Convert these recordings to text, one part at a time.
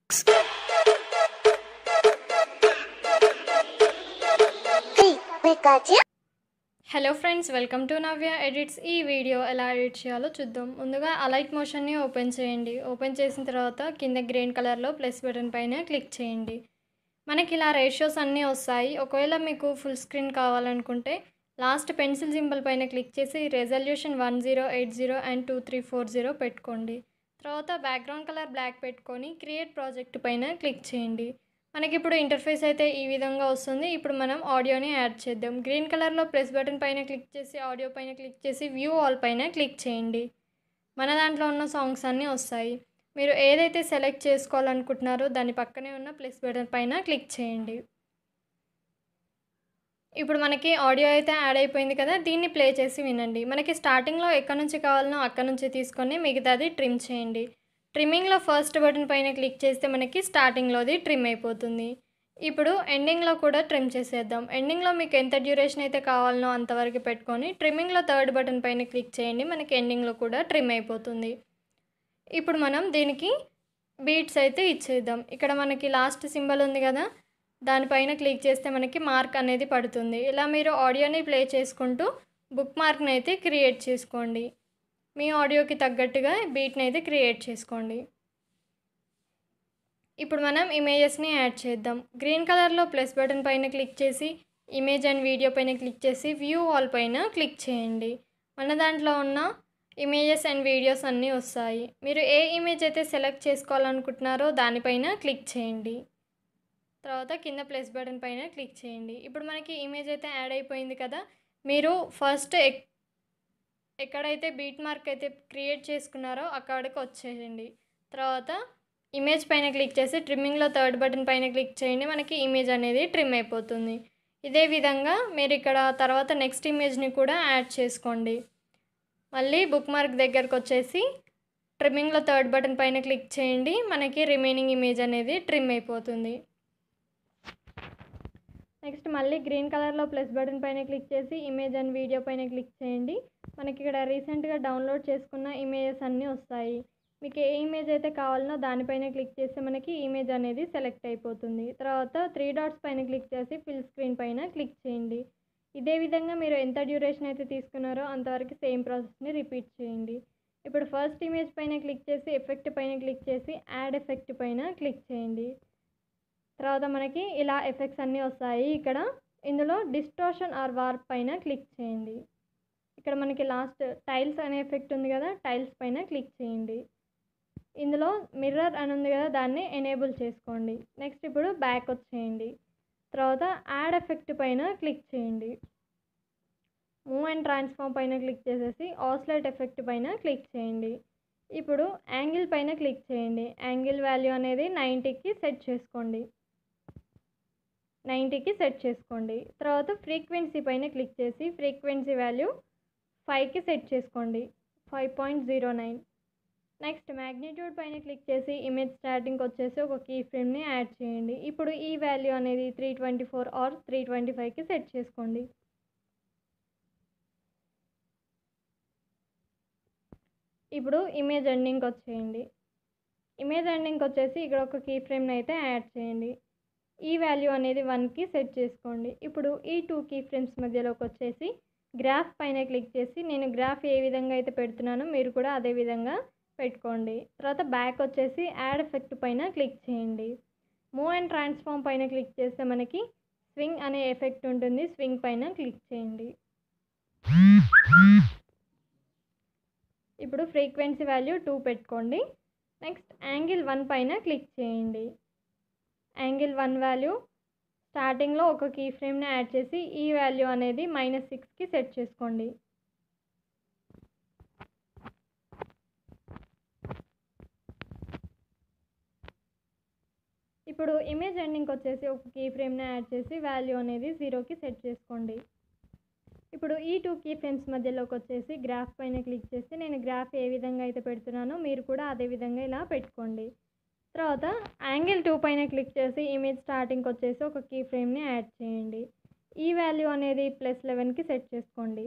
Pikachu. Hello friends welcome to Navya edits ఈ video ఎలా edit చేయాలో చూద్దాం ముందుగా అలైట్ మోషన్ని ఓపెన్ చేయండి ఓపెన్ చేసిన తర్వాత కింద గ్రీన్ కలర్లో ప్లస్ బటన్ పైన క్లిక్ చేయండి మనకి ఇలా రేషియోస్ అన్నీ వస్తాయి ఒకవేళ మీకు ఫుల్ స్క్రీన్ కావాలనుకుంటే లాస్ట్ పెన్సిల్ సింబల్ పైన క్లిక్ చేసి resolution one zero eight zero and two three four zero పెట్టుకోండి తర్వాత బ్యాక్గ్రౌండ్ కలర్ బ్లాక్ పెట్టుకొని క్రియేట్ ప్రాజెక్ట్ పైన క్లిక్ చేయండి మనకి ఇప్పుడు ఇంటర్ఫేస్ అయితే ఈ విధంగా వస్తుంది ఇప్పుడు మనం ఆడియోని యాడ్ చేద్దాం గ్రీన్ కలర్లో ప్రెస్ బటన్ పైన క్లిక్ చేసి ఆడియో పైన క్లిక్ చేసి వ్యూ ఆల్ పైన క్లిక్ చేయండి మన దాంట్లో ఉన్న సాంగ్స్ అన్నీ వస్తాయి మీరు ఏదైతే సెలెక్ట్ చేసుకోవాలనుకుంటున్నారో దాని పక్కనే ఉన్న ప్లస్ బటన్ పైన క్లిక్ చేయండి ఇప్పుడు మనకి ఆడియో అయితే యాడ్ అయిపోయింది కదా దీన్ని ప్లే చేసి వినండి మనకి స్టార్టింగ్లో ఎక్కడి నుంచి కావాలనో అక్కడ నుంచి తీసుకొని మిగతాది ట్రిమ్ చేయండి ట్రిమ్మింగ్లో ఫస్ట్ బటన్ పైన క్లిక్ చేస్తే మనకి స్టార్టింగ్లోది ట్రిమ్ అయిపోతుంది ఇప్పుడు ఎండింగ్లో కూడా ట్రిమ్ చేసేద్దాం ఎండింగ్లో మీకు ఎంత డ్యూరేషన్ అయితే కావాలనో అంతవరకు పెట్టుకొని ట్రిమ్మింగ్లో థర్డ్ బటన్ పైన క్లిక్ చేయండి మనకి ఎండింగ్లో కూడా ట్రిమ్ అయిపోతుంది ఇప్పుడు మనం దీనికి బీట్స్ అయితే ఇచ్చేద్దాం ఇక్కడ మనకి లాస్ట్ సింబల్ ఉంది కదా దానిపైన క్లిక్ చేస్తే మనకి మార్క్ అనేది పడుతుంది ఇలా మీరు ఆడియోని ప్లే చేసుకుంటూ బుక్ మార్క్ని అయితే క్రియేట్ చేసుకోండి మీ ఆడియోకి తగ్గట్టుగా బీట్ని అయితే క్రియేట్ చేసుకోండి ఇప్పుడు మనం ఇమేజెస్ని యాడ్ చేద్దాం గ్రీన్ కలర్లో ప్లస్ బటన్ పైన క్లిక్ చేసి ఇమేజ్ అండ్ వీడియో పైన క్లిక్ చేసి వ్యూ ఆల్ పైన క్లిక్ చేయండి మన దాంట్లో ఉన్న ఇమేజెస్ అండ్ వీడియోస్ అన్నీ వస్తాయి మీరు ఏ ఇమేజ్ అయితే సెలెక్ట్ చేసుకోవాలనుకుంటున్నారో దానిపైన క్లిక్ చేయండి తర్వాత కింద ప్లస్ బటన్ పైన క్లిక్ చేయండి ఇప్పుడు మనకి ఇమేజ్ అయితే యాడ్ అయిపోయింది కదా మీరు ఫస్ట్ ఎక్ ఎక్కడైతే బీట్ మార్క్ అయితే క్రియేట్ చేసుకున్నారో అక్కడికి వచ్చేయండి తర్వాత ఇమేజ్ పైన క్లిక్ చేసి ట్రిమ్మింగ్లో థర్డ్ బటన్ పైన క్లిక్ చేయండి మనకి ఇమేజ్ అనేది ట్రిమ్ అయిపోతుంది ఇదే విధంగా మీరు ఇక్కడ తర్వాత నెక్స్ట్ ఇమేజ్ని కూడా యాడ్ చేసుకోండి మళ్ళీ బుక్ మార్క్ దగ్గరకు వచ్చేసి ట్రిమ్మింగ్లో థర్డ్ బటన్ పైన క్లిక్ చేయండి మనకి రిమైనింగ్ ఇమేజ్ అనేది ట్రిమ్ అయిపోతుంది నెక్స్ట్ మళ్ళీ గ్రీన్ కలర్లో ప్లస్ బటన్ పైన క్లిక్ చేసి ఇమేజ్ అండ్ వీడియో పైన క్లిక్ చేయండి మనకి ఇక్కడ రీసెంట్గా డౌన్లోడ్ చేసుకున్న ఇమేజెస్ అన్నీ వస్తాయి మీకు ఏ ఇమేజ్ అయితే కావాలనో దానిపైన క్లిక్ చేస్తే మనకి ఇమేజ్ అనేది సెలెక్ట్ అయిపోతుంది తర్వాత త్రీ డాట్స్ పైన క్లిక్ చేసి ఫిల్ స్క్రీన్ పైన క్లిక్ చేయండి ఇదే విధంగా మీరు ఎంత డ్యూరేషన్ అయితే తీసుకున్నారో అంతవరకు సేమ్ ప్రాసెస్ని రిపీట్ చేయండి ఇప్పుడు ఫస్ట్ ఇమేజ్ పైన క్లిక్ చేసి ఎఫెక్ట్ పైన క్లిక్ చేసి యాడ్ ఎఫెక్ట్ పైన క్లిక్ చేయండి తర్వాత మనకి ఇలా ఎఫెక్ట్స్ అన్నీ వస్తాయి ఇక్కడ ఇందులో డిస్టోషన్ ఆర్ వార్ప్ పైన క్లిక్ చేయండి ఇక్కడ మనకి లాస్ట్ టైల్స్ అనే ఎఫెక్ట్ ఉంది కదా టైల్స్ పైన క్లిక్ చేయండి ఇందులో మిర్రర్ అని ఉంది కదా దాన్ని ఎనేబుల్ చేసుకోండి నెక్స్ట్ ఇప్పుడు బ్యాక్ వచ్చేయండి తర్వాత యాడ్ ఎఫెక్ట్ పైన క్లిక్ చేయండి మూవ్ అండ్ ట్రాన్స్ఫార్మ్ పైన క్లిక్ చేసేసి ఆస్లైట్ ఎఫెక్ట్ పైన క్లిక్ చేయండి ఇప్పుడు యాంగిల్ పైన క్లిక్ చేయండి యాంగిల్ వాల్యూ అనేది నైంటీకి సెట్ చేసుకోండి నైంటీకి సెట్ చేసుకోండి తర్వాత ఫ్రీక్వెన్సీ పైన క్లిక్ చేసి ఫ్రీక్వెన్సీ వాల్యూ ఫైవ్కి సెట్ చేసుకోండి five point zero nine next magnitude పైన క్లిక్ చేసి ఇమేజ్ స్టార్టింగ్కి వచ్చేసి ఒక కీ ఫ్రేమ్ని యాడ్ చేయండి ఇప్పుడు ఈ వాల్యూ అనేది three twenty four or three twenty ఫైవ్కి సెట్ చేసుకోండి ఇప్పుడు ఇమేజ్ ఎండింగ్కి వచ్చేయండి ఇమేజ్ ఎండింగ్కి వచ్చేసి ఇక్కడ ఒక కీ ఫ్రేమ్ని అయితే యాడ్ చేయండి ఈ వాల్యూ అనేది వన్కి సెట్ చేసుకోండి ఇప్పుడు ఈ టూ కీ ఫ్రేమ్స్ మధ్యలోకి వచ్చేసి గ్రాఫ్ పైన క్లిక్ చేసి నేను గ్రాఫ్ ఏ విధంగా అయితే పెడుతున్నానో మీరు కూడా అదే విధంగా పెట్టుకోండి తర్వాత బ్యాక్ వచ్చేసి యాడ్ ఎఫెక్ట్ పైన క్లిక్ చేయండి మూవ్ అండ్ ట్రాన్స్ఫార్మ్ పైన క్లిక్ చేస్తే మనకి స్వింగ్ అనే ఎఫెక్ట్ ఉంటుంది స్వింగ్ పైన క్లిక్ చేయండి ఇప్పుడు ఫ్రీక్వెన్సీ వాల్యూ టూ పెట్టుకోండి నెక్స్ట్ యాంగిల్ వన్ పైన క్లిక్ చేయండి యాంగిల్ వన్ వాల్యూ స్టార్టింగ్లో ఒక కీ ఫ్రేమ్ని యాడ్ చేసి ఈ వాల్యూ అనేది మైనస్ సిక్స్కి సెట్ చేసుకోండి ఇప్పుడు ఇమేజ్ ఎండింగ్కి వచ్చేసి ఒక కీ ఫ్రేమ్ని యాడ్ చేసి వాల్యూ అనేది జీరోకి సెట్ చేసుకోండి ఇప్పుడు ఈ టూ కీ ఫ్రేమ్స్ మధ్యలోకి వచ్చేసి గ్రాఫ్ పైన క్లిక్ చేసి నేను గ్రాఫ్ ఏ విధంగా అయితే పెడుతున్నానో మీరు కూడా అదే విధంగా ఇలా పెట్టుకోండి తర్వాత యాంగిల్ టూ పైన క్లిక్ చేసి ఇమేజ్ స్టార్టింగ్కి వచ్చేసి ఒక కీ ఫ్రేమ్ని యాడ్ చేయండి ఈ వాల్యూ అనేది ప్లస్ లెవెన్కి సెట్ చేసుకోండి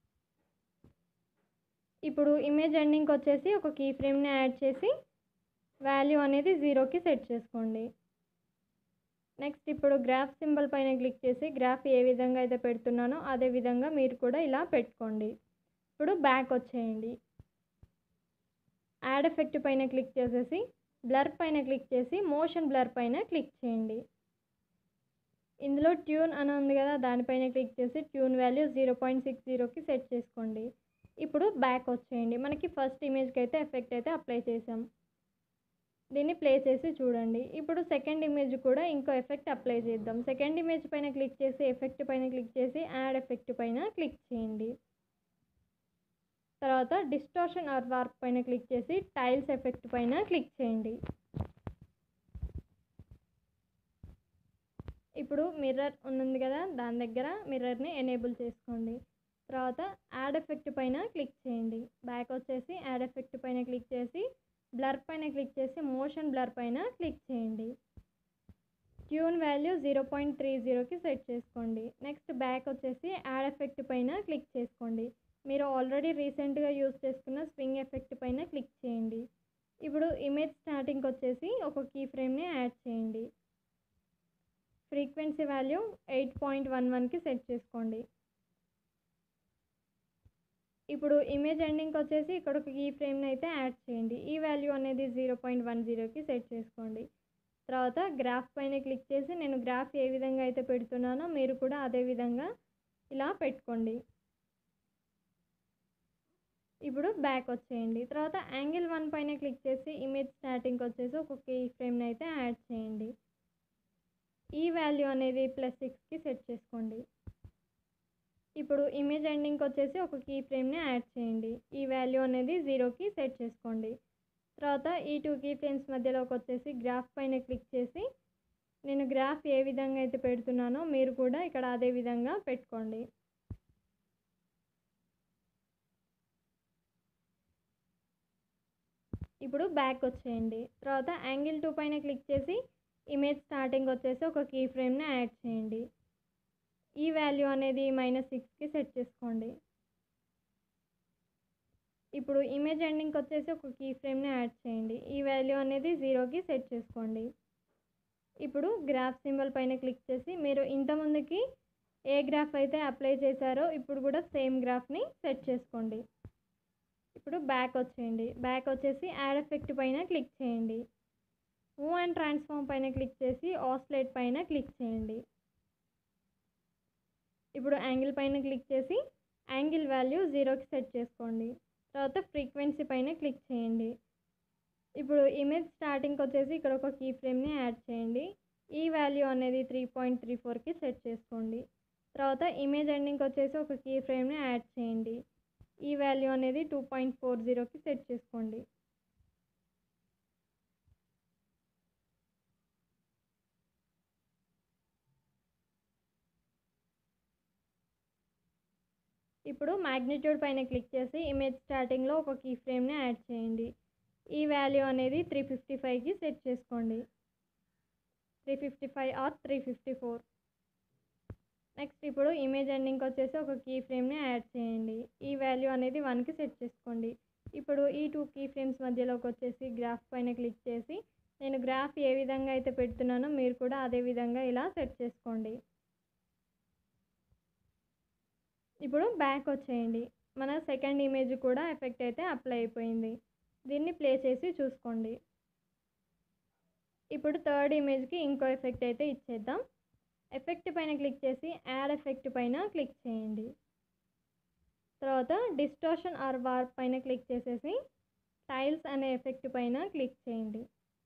ఇప్పుడు ఇమేజ్ ఎండింగ్కి వచ్చేసి ఒక కీ ఫ్రేమ్ని యాడ్ చేసి వాల్యూ అనేది జీరోకి సెట్ చేసుకోండి నెక్స్ట్ ఇప్పుడు గ్రాఫ్ సింబల్ పైన క్లిక్ చేసి గ్రాఫ్ ఏ విధంగా అయితే పెడుతున్నానో అదే విధంగా మీరు కూడా ఇలా పెట్టుకోండి ఇప్పుడు బ్యాక్ వచ్చేయండి యాడ్ ఎఫెక్ట్ పైన క్లిక్ చేసేసి బ్లర్ పైన క్లిక్ చేసి మోషన్ బ్లర్ పైన క్లిక్ చేయండి ఇందులో ట్యూన్ అని ఉంది కదా దానిపైన క్లిక్ చేసి tune value zero point six జీరోకి సెట్ చేసుకోండి ఇప్పుడు బ్యాక్ వచ్చేయండి మనకి ఫస్ట్ ఇమేజ్కి అయితే ఎఫెక్ట్ అయితే అప్లై చేసాం దీన్ని ప్లే చేసి చూడండి ఇప్పుడు సెకండ్ ఇమేజ్ కూడా ఇంకో ఎఫెక్ట్ అప్లై చేద్దాం సెకండ్ ఇమేజ్ పైన క్లిక్ చేసి ఎఫెక్ట్ పైన క్లిక్ చేసి యాడ్ ఎఫెక్ట్ పైన క్లిక్ చేయండి తర్వాత డిస్టార్షన్ ఆర్ వార్ప్ పైన క్లిక్ చేసి టైల్స్ ఎఫెక్ట్ పైన క్లిక్ చేయండి ఇప్పుడు మిర్రర్ ఉంది కదా దాని దగ్గర మిర్రర్ని ఎనేబుల్ చేసుకోండి తర్వాత యాడ్ ఎఫెక్ట్ పైన క్లిక్ చేయండి బ్యాక్ వచ్చేసి యాడ్ ఎఫెక్ట్ పైన క్లిక్ చేసి బ్లర్ పైన క్లిక్ చేసి మోషన్ బ్లర్ పైన క్లిక్ చేయండి tune value zero point three జీరోకి సెట్ చేసుకోండి నెక్స్ట్ బ్యాక్ వచ్చేసి యాడ్ ఎఫెక్ట్ పైన క్లిక్ చేసుకోండి మీరు ఆల్రెడీ రీసెంట్గా యూస్ చేసుకున్న స్వింగ్ ఎఫెక్ట్ పైన క్లిక్ చేయండి ఇప్పుడు ఇమేజ్ స్టార్టింగ్కి వచ్చేసి ఒక కీ ఫ్రేమ్ని యాడ్ చేయండి frequency value eight point one వన్కి సెట్ చేసుకోండి ఇప్పుడు ఇమేజ్ ఎండింగ్కి వచ్చేసి ఇక్కడ ఒక కీ ఫ్రేమ్ని అయితే యాడ్ చేయండి ఈ వాల్యూ అనేది జీరో పాయింట్ వన్ జీరోకి సెట్ చేసుకోండి తర్వాత గ్రాఫ్ పైన క్లిక్ చేసి నేను గ్రాఫ్ ఏ విధంగా అయితే పెడుతున్నానో మీరు కూడా అదే విధంగా ఇలా పెట్టుకోండి ఇప్పుడు బ్యాక్ వచ్చేయండి తర్వాత యాంగిల్ వన్ పైన క్లిక్ చేసి ఇమేజ్ స్టార్టింగ్కి వచ్చేసి ఒక కీ ఫ్రేమ్ని అయితే యాడ్ చేయండి ఈ వాల్యూ అనేది ప్లస్ సిక్స్కి సెట్ చేసుకోండి ఇప్పుడు ఇమేజ్ ఎండింగ్కి వచ్చేసి ఒక కీ ఫ్రేమ్ని యాడ్ చేయండి ఈ వాల్యూ అనేది జీరోకి సెట్ చేసుకోండి తర్వాత ఈ టూ కీ ఫ్రేమ్స్ మధ్యలోకి వచ్చేసి గ్రాఫ్ పైన క్లిక్ చేసి నేను గ్రాఫ్ ఏ విధంగా అయితే పెడుతున్నానో మీరు కూడా ఇక్కడ అదే విధంగా పెట్టుకోండి ఇప్పుడు బ్యాక్ వచ్చేయండి తర్వాత యాంగిల్ టూ పైన క్లిక్ చేసి ఇమేజ్ స్టార్టింగ్ వచ్చేసి ఒక కీ ఫ్రేమ్ని యాడ్ చేయండి ఈ వాల్యూ అనేది మైనస్ సిక్స్కి సెట్ చేసుకోండి ఇప్పుడు ఇమేజ్ ఎండింగ్కి వచ్చేసి ఒక కీ ఫ్రేమ్ని యాడ్ చేయండి ఈ వాల్యూ అనేది జీరోకి సెట్ చేసుకోండి ఇప్పుడు గ్రాఫ్ సింబల్ పైన క్లిక్ చేసి మీరు ఇంతకుముందుకి ఏ గ్రాఫ్ అయితే అప్లై చేశారో ఇప్పుడు కూడా సేమ్ గ్రాఫ్ని సెట్ చేసుకోండి ఇప్పుడు బ్యాక్ వచ్చేయండి బ్యాక్ వచ్చేసి యాడ్ ఎఫెక్ట్ పైన క్లిక్ చేయండి మూవ్ అండ్ ట్రాన్స్ఫార్మ్ పైన క్లిక్ చేసి ఆస్లేట్ పైన క్లిక్ చేయండి ఇప్పుడు యాంగిల్ పైన క్లిక్ చేసి యాంగిల్ వాల్యూ జీరోకి సెట్ చేసుకోండి తర్వాత ఫ్రీక్వెన్సీ పైన క్లిక్ చేయండి ఇప్పుడు ఇమేజ్ స్టార్టింగ్కి వచ్చేసి ఇక్కడ ఒక కీ ఫ్రేమ్ని యాడ్ చేయండి ఈ వాల్యూ అనేది త్రీ పాయింట్ త్రీ ఫోర్కి సెట్ చేసుకోండి తర్వాత ఇమేజ్ ఎండింగ్కి వచ్చేసి ఒక కీ ఫ్రేమ్ని యాడ్ చేయండి ఈ వాల్యూ అనేది టూ పాయింట్ ఫోర్ జీరోకి సెట్ చేసుకోండి ఇప్పుడు మ్యాగ్నిట్యూడ్ పైన క్లిక్ చేసి ఇమేజ్ స్టార్టింగ్లో ఒక కీ ఫ్రేమ్ని యాడ్ చేయండి ఈ వాల్యూ అనేది త్రీ ఫిఫ్టీ ఫైవ్కి సెట్ చేసుకోండి three fifty five or three fifty four next ఇప్పుడు ఇమేజ్ ఎండింగ్కి వచ్చేసి ఒక కీ ఫ్రేమ్ని యాడ్ చేయండి ఈ వాల్యూ అనేది వన్కి సెట్ చేసుకోండి ఇప్పుడు ఈ టూ కీ ఫ్రేమ్స్ మధ్యలోకి వచ్చేసి గ్రాఫ్ పైన క్లిక్ చేసి నేను గ్రాఫ్ ఏ విధంగా అయితే పెడుతున్నానో మీరు కూడా అదే విధంగా ఇలా సెట్ చేసుకోండి ఇప్పుడు బ్యాక్ వచ్చేయండి మన సెకండ్ ఇమేజ్ కూడా ఎఫెక్ట్ అయితే అప్లై అయిపోయింది దీన్ని ప్లే చేసి చూసుకోండి ఇప్పుడు థర్డ్ ఇమేజ్కి ఇంకో ఎఫెక్ట్ అయితే ఇచ్చేద్దాం ఎఫెక్ట్ పైన క్లిక్ చేసి యాడ్ ఎఫెక్ట్ పైన క్లిక్ చేయండి తర్వాత డిస్టార్షన్ ఆర్ వార్ప్ పైన క్లిక్ చేసేసి టైల్స్ అనే ఎఫెక్ట్ పైన క్లిక్ చేయండి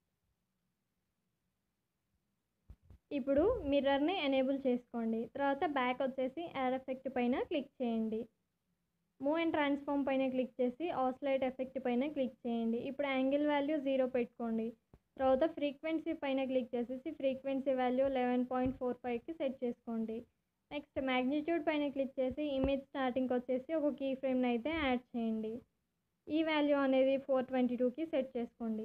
ఇప్పుడు మిర్రర్ని ఎనేబుల్ చేసుకోండి తర్వాత బ్యాక్ వచ్చేసి యాడ్ ఎఫెక్ట్ పైన క్లిక్ చేయండి మూవ్ అండ్ ట్రాన్స్ఫార్మ్ పైన క్లిక్ చేసి ఆస్లైట్ ఎఫెక్ట్ పైన క్లిక్ చేయండి ఇప్పుడు యాంగిల్ వాల్యూ జీరో పెట్టుకోండి తర్వాత ఫ్రీక్వెన్సీ పైన క్లిక్ చేసేసి frequency value eleven point four ఫైవ్కి సెట్ చేసుకోండి నెక్స్ట్ మ్యాగ్నిట్యూడ్ పైన క్లిక్ చేసి ఇమేజ్ స్టార్టింగ్కి వచ్చేసి ఒక కీ ఫ్రేమ్ని అయితే యాడ్ చేయండి ఈ వాల్యూ అనేది ఫోర్ ట్వంటీ టూకి సెట్ చేసుకోండి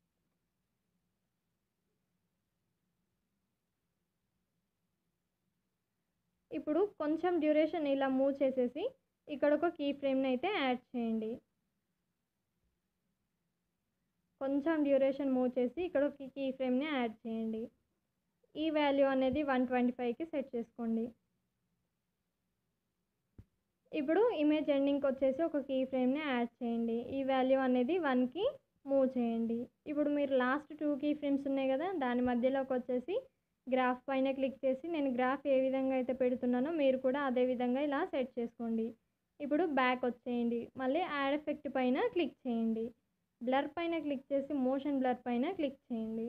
ఇప్పుడు కొంచెం డ్యూరేషన్ ఇలా మూవ్ చేసేసి ఇక్కడ ఒక కీ ఫ్రేమ్ని అయితే యాడ్ చేయండి కొంచెం డ్యూరేషన్ మూవ్ చేసి ఇక్కడ ఒక కీ ఫ్రేమ్ని యాడ్ చేయండి ఈ వాల్యూ అనేది వన్ ట్వంటీ ఫైవ్కి సెట్ చేసుకోండి ఇప్పుడు ఇమేజ్ ఎండింగ్కి వచ్చేసి ఒక కీ ఫ్రేమ్ని యాడ్ చేయండి ఈ వాల్యూ అనేది వన్కి మూవ్ చేయండి ఇప్పుడు మీరు లాస్ట్ టూ కీ ఫ్రేమ్స్ ఉన్నాయి కదా దాని మధ్యలోకి వచ్చేసి గ్రాఫ్ పైన క్లిక్ చేసి నేను గ్రాఫ్ ఏ విధంగా అయితే పెడుతున్నానో మీరు కూడా అదే విధంగా ఇలా సెట్ చేసుకోండి ఇప్పుడు బ్యాక్ వచ్చేయండి మళ్ళీ యాడ్ ఎఫెక్ట్ పైన క్లిక్ చేయండి బ్లర్ పైన క్లిక్ చేసి మోషన్ బ్లర్ పైన క్లిక్ చేయండి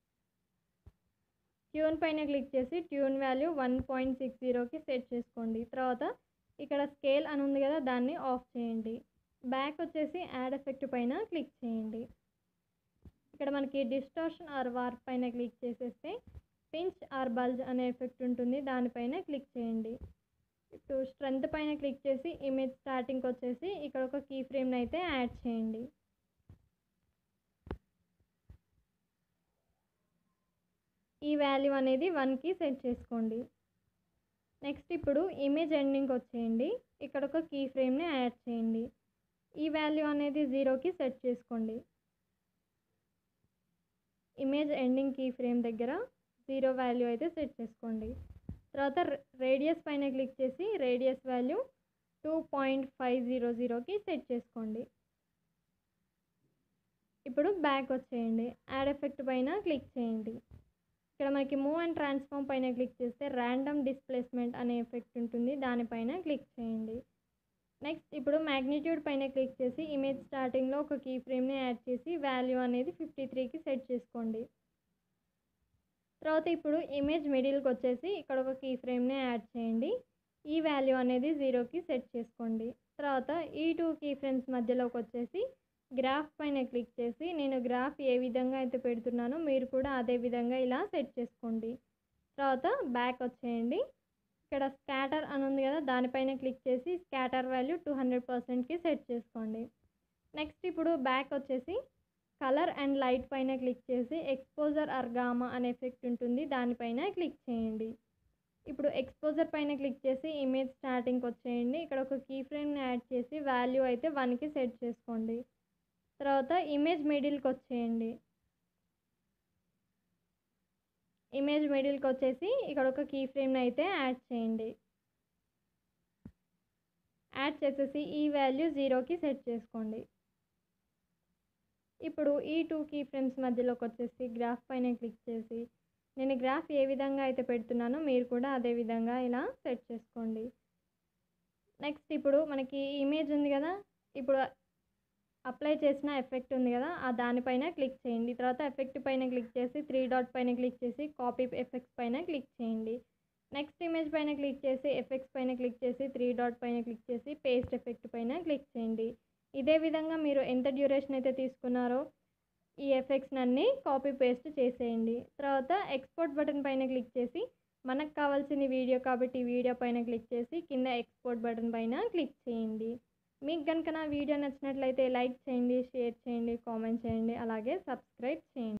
ట్యూన్ పైన క్లిక్ చేసి tune value one point six జీరోకి సెట్ చేసుకోండి తర్వాత ఇక్కడ స్కేల్ అని ఉంది కదా దాన్ని ఆఫ్ చేయండి బ్యాక్ వచ్చేసి యాడ్ ఎఫెక్ట్ పైన క్లిక్ చేయండి ఇక్కడ మనకి డిస్టార్షన్ ఆర్ వార్ప్ పైన క్లిక్ చేసేస్తే పించ్ ఆర్ బల్జ్ అనే ఎఫెక్ట్ ఉంటుంది దానిపైన క్లిక్ చేయండి ఇప్పుడు స్ట్రెంత్ పైన క్లిక్ చేసి ఇమేజ్ స్టార్టింగ్కి వచ్చేసి ఇక్కడ ఒక కీ ఫ్రేమ్ని అయితే యాడ్ చేయండి ఈ వాల్యూ అనేది వన్కి సెట్ చేసుకోండి నెక్స్ట్ ఇప్పుడు ఇమేజ్ ఎండింగ్కి వచ్చేయండి ఇక్కడ ఒక కీ ఫ్రేమ్ని యాడ్ చేయండి ఈ వాల్యూ అనేది జీరోకి సెట్ చేసుకోండి ఇమేజ్ ఎండింగ్ కీ ఫ్రేమ్ దగ్గర జీరో వాల్యూ అయితే సెట్ చేసుకోండి తర్వాత రేడియస్ పైన క్లిక్ చేసి radius value two point five zero జీరోకి సెట్ చేసుకోండి ఇప్పుడు బ్యాక్ వచ్చేయండి యాడ్ ఎఫెక్ట్ పైన క్లిక్ చేయండి ఇక్కడ మనకి మూవ్ అండ్ ట్రాన్స్ఫార్మ్ పైన క్లిక్ చేస్తే ర్యాండమ్ డిస్ప్లేస్మెంట్ అనే ఎఫెక్ట్ ఉంటుంది దానిపైన క్లిక్ చేయండి నెక్స్ట్ ఇప్పుడు మ్యాగ్నిట్యూడ్ పైన క్లిక్ చేసి ఇమేజ్ స్టార్టింగ్లో ఒక కీ ఫ్రేమ్ని యాడ్ చేసి వాల్యూ అనేది ఫిఫ్టీ త్రీకి సెట్ చేసుకోండి తర్వాత ఇప్పుడు ఇమేజ్ మిడిల్కి వచ్చేసి ఇక్కడ ఒక కీ ఫ్రేమ్ని యాడ్ చేయండి ఈ వాల్యూ అనేది జీరోకి సెట్ చేసుకోండి తర్వాత ఈ టూ కీ ఫ్రేమ్స్ మధ్యలోకి వచ్చేసి గ్రాఫ్ పైన క్లిక్ చేసి నేను గ్రాఫ్ ఏ విధంగా అయితే పెడుతున్నానో మీరు కూడా అదే విధంగా ఇలా సెట్ చేసుకోండి తర్వాత బ్యాక్ వచ్చేయండి ఇక్కడ స్కాటర్ అని ఉంది కదా దానిపైన క్లిక్ చేసి స్కాటర్ వాల్యూ టూ హండ్రెడ్ పర్సెంట్కి సెట్ చేసుకోండి నెక్స్ట్ ఇప్పుడు బ్యాక్ వచ్చేసి కలర్ అండ్ లైట్ పైన క్లిక్ చేసి ఎక్స్పోజర్ అర్గామా అనే ఎఫెక్ట్ ఉంటుంది దానిపైన క్లిక్ చేయండి ఇప్పుడు ఎక్స్పోజర్ పైన క్లిక్ చేసి ఇమేజ్ స్టార్టింగ్కి వచ్చేయండి ఇక్కడ ఒక కీ ఫ్రేమ్ని యాడ్ చేసి వాల్యూ అయితే వన్కి సెట్ చేసుకోండి తర్వాత ఇమేజ్ మిడిల్కి వచ్చేయండి ఇమేజ్ మిడిల్కి వచ్చేసి ఇక్కడ ఒక కీ ఫ్రేమ్ని అయితే యాడ్ చేయండి యాడ్ చేసేసి ఈ వాల్యూ జీరోకి సెట్ చేసుకోండి ఇప్పుడు ఈ టూ కీ ఫ్రేమ్స్ మధ్యలోకి వచ్చేసి గ్రాఫ్ పైన క్లిక్ చేసి నేను గ్రాఫ్ ఏ విధంగా అయితే పెడుతున్నానో మీరు కూడా అదే విధంగా ఇలా సెట్ చేసుకోండి నెక్స్ట్ ఇప్పుడు మనకి ఇమేజ్ ఉంది కదా ఇప్పుడు అప్లై చేసిన ఎఫెక్ట్ ఉంది కదా ఆ దానిపైన క్లిక్ చేయండి తర్వాత ఎఫెక్ట్ పైన క్లిక్ చేసి త్రీ డాట్ పైన క్లిక్ చేసి కాపీ ఎఫెక్ట్స్ పైన క్లిక్ చేయండి నెక్స్ట్ ఇమేజ్ పైన క్లిక్ చేసి ఎఫెక్ట్స్ పైన క్లిక్ చేసి త్రీ డాట్ పైన క్లిక్ చేసి పేస్ట్ ఎఫెక్ట్ పైన క్లిక్ చేయండి ఇదే విధంగా మీరు ఎంత డ్యూరేషన్ అయితే తీసుకున్నారో ఈ ఎఫెక్ట్స్ అన్నీ కాపీ పేస్ట్ చేసేయండి తర్వాత ఎక్స్పోర్ట్ బటన్ పైన క్లిక్ చేసి మనకు కావాల్సిన వీడియో కాబట్టి వీడియో పైన క్లిక్ చేసి కింద ఎక్స్పోర్ట్ బటన్ పైన క్లిక్ చేయండి మీకు కనుక నా వీడియో నచ్చినట్లయితే లైక్ చేయండి షేర్ చేయండి కామెంట్ చేయండి అలాగే సబ్స్క్రైబ్ చేయండి